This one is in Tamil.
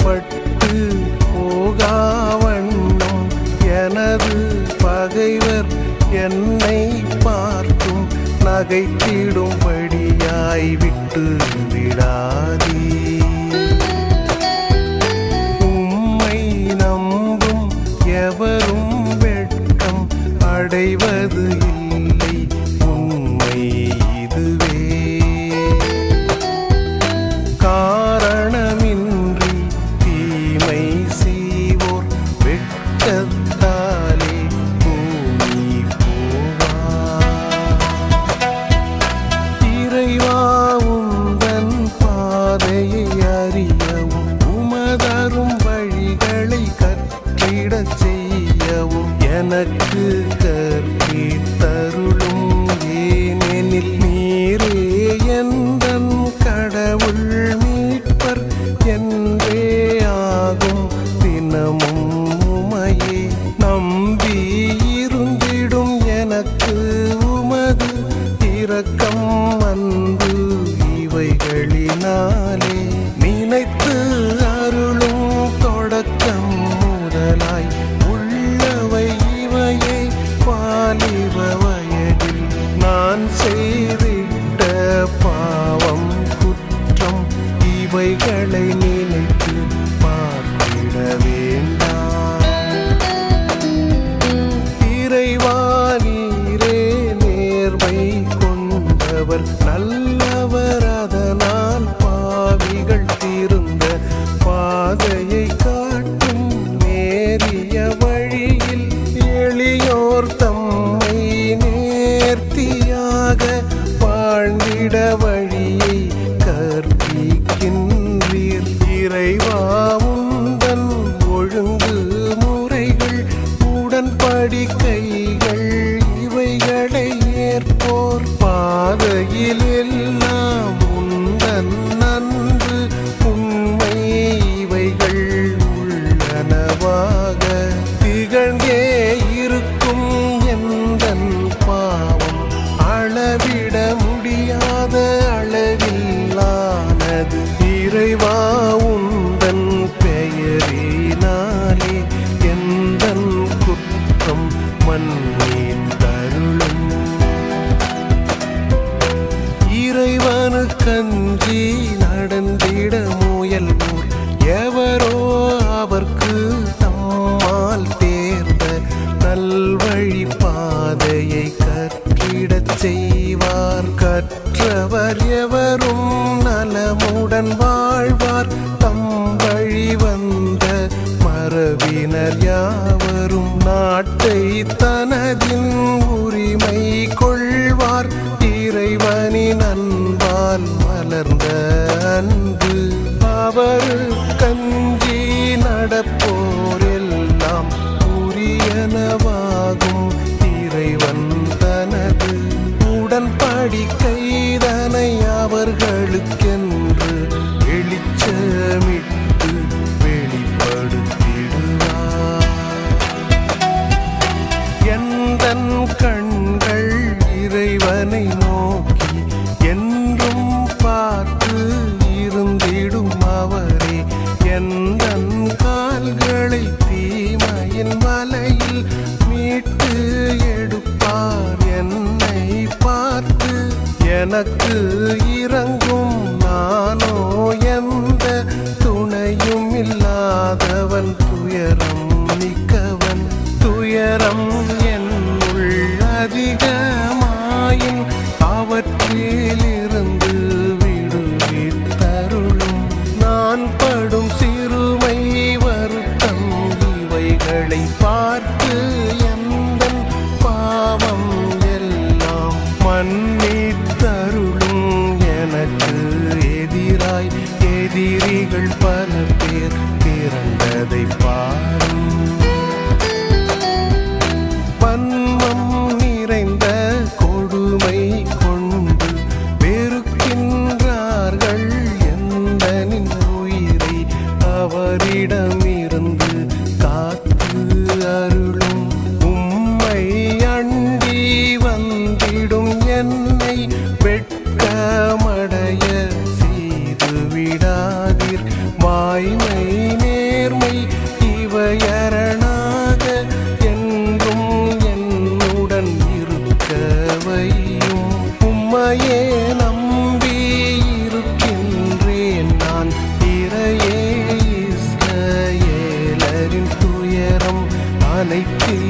பட்டு போகாவண்ணம் எனது பகைவர் என்னை பார்த்தும் நகைத்திடும்படியாய் விட்டு விடாதே உம்மை நம்பும் எவரும் வெட்கம் அடைவது இல்லை உண்மை இதுவே காரணமின்றி தீமை செய்வோர் வெட்கத்தாலே பூமி போவார் இறைவா உந்தன் பாதையை அறியவும் உமதரும் வழிகளை கற்றிடச் செய்யவும் எனக்கு கற்பித்தருளும் ஏனெனில் நீரே எந்தன் கடவுள் மீட்பர் என்றே ஆகும் தினமும் உமையே நம்பி இருந்திடும் எனக்கு உமது இரக்கம் அன்பு இவைகளினாலே நினைத்து அருளும் தொடக்கம் முதலாய் உள்ளவை இவையே வாலிப வயதில் நான் செய்திட்ட பாவம் குற்றம் இவைகளை நினைத்து பார்த்திட வேண்டாம் இறைவா நீரே நேர்மை கொண்டவர் நல்லவர் அதனால் பாவிகள் தீர்ந்த பாதையை காட்டும் நேரிய வழியில் எளியோர் தம்மை நேர்த்தியாக வாழ்ந்திட வழியை கற்பிக்கின்றீர் இறைவா உந்தன் ஒழுங்கு முறைகள் உடன்படிக்கைகள் இவைகளை ஏற்போர் பாதையில் எல்லாம் உந்தன் நன்று உண்மை இவைகள் உள்ளனவாக திகழ்ந்தே இருக்கும் எந்தன் பாவம் அளவிட முடியாத அளவில்லானது இறைவா உந்தன் பெயரினாலே எந்தன் குற்றம் மன்னித்தருளும் இறைவனு கஞ்சி நடந்திட முயல்வோர் எவரோ அவர்க்கு தம்மால் தேர்ந்த நல்வழி பாதையை கற்றிடச் செய்வார் கற்றவர் எவரும் நலமுடன் வாழ்வார் தம் வழி வந்த மரபினர் யாவரும் நாட்டை தனதின் உரிமை கொள்வார் இறைவனின் அன்பால் மலர்ந்த அன்பு அவர் கஞ்சி நடப்போர் எல்லாம் உரியனவாகும் இறைவன் தனது உடன்படிக்கைதனை அவர்களுக்கென்று வெளிச்சமிட்டு வெளிப்படுத்திடுவார் எந்தன் கண்கள் இறைவனை நோக்கி என்றும் பார்த்து இருந்திடும் அவரே எந்தன் கால்களை தீமையின் வலையில் மீட்டு எடுப்பார் என்னை பார்த்து எனக்கு இறங்கும் நானோ எந்த துணையும் இல்லாதவன் துயரம் மிக்கவன் துயரம் என்னுள் அதிகமாயின் அவற்றிலிருந்து விடுவித்தருளும் நான் படும் சிறுமை வருத்தம் இவைகளை பார்த்து எந்தன் பாவம் எல்லாம் மன்னித்தருளும் எனக்கு எதிராய் எதிரிகள் பல பேர் பிறந்ததை பாரும் வன்மம் நிறைந்த கொடுமை கொண்டு வெறுக்கின்றார்கள் எந்தனின் உயிரை அவரிடமிருந்து காத்து அருளும் உம்மை அண்டி வந்திடும் என்னை வெட்கமடைய செய்து விடாதீர் வாய்மை நினைத்தே